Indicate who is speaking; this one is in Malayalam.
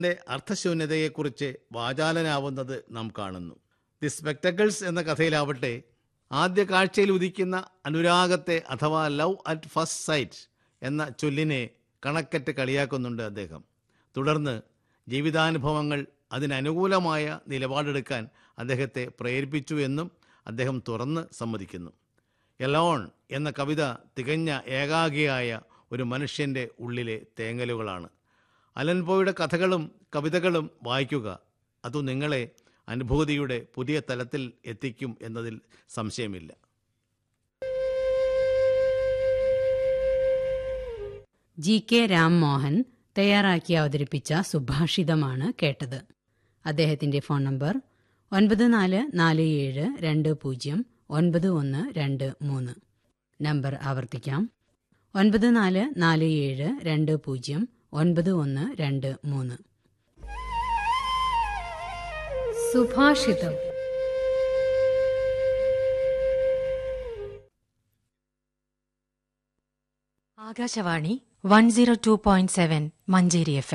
Speaker 1: ന്റെ അർത്ഥശൂന്യതയെക്കുറിച്ച് വാചാലനാവുന്നത് നാം കാണുന്നു ദി സ്പെക്ടക്കിൾസ് എന്ന കഥയിലാവട്ടെ ആദ്യ കാഴ്ചയിൽ ഉദിക്കുന്ന അനുരാഗത്തെ അഥവാ ലവ് അറ്റ് ഫസ്റ്റ് സൈറ്റ് എന്ന ചൊല്ലിനെ കണക്കറ്റ് കളിയാക്കുന്നുണ്ട് അദ്ദേഹം തുടർന്ന് ജീവിതാനുഭവങ്ങൾ അതിനനുകൂലമായ നിലപാടെടുക്കാൻ അദ്ദേഹത്തെ പ്രേരിപ്പിച്ചു എന്നും അദ്ദേഹം തുറന്ന് സമ്മതിക്കുന്നു എലോൺ എന്ന കവിത തികഞ്ഞ ഏകാഗിയായ ഒരു മനുഷ്യൻ്റെ ഉള്ളിലെ തേങ്ങലുകളാണ് അലൻപോയുടെ കഥകളും കവിതകളും വായിക്കുക അതു നിങ്ങളെ അനുഭൂതിയുടെ പുതിയ തലത്തിൽ എത്തിക്കും എന്നതിൽ സംശയമില്ല
Speaker 2: ജി കെ രാംമോഹൻ തയ്യാറാക്കി അവതരിപ്പിച്ച സുഭാഷിതമാണ് കേട്ടത് അദ്ദേഹത്തിന്റെ ഫോൺ നമ്പർ ഒൻപത് നാല് നാല് ഏഴ് രണ്ട് പൂജ്യം ഒൻപത് ഒന്ന് രണ്ട് മൂന്ന് നമ്പർ ആവർത്തിക്കാം ഒൻപത് നാല് നാല് ഏഴ് രണ്ട് പൂജ്യം ഒൻപത് ഒന്ന് രണ്ട് മൂന്ന്
Speaker 3: സുഭാഷിതം
Speaker 4: Akashvani one zero two point seven Manjeri F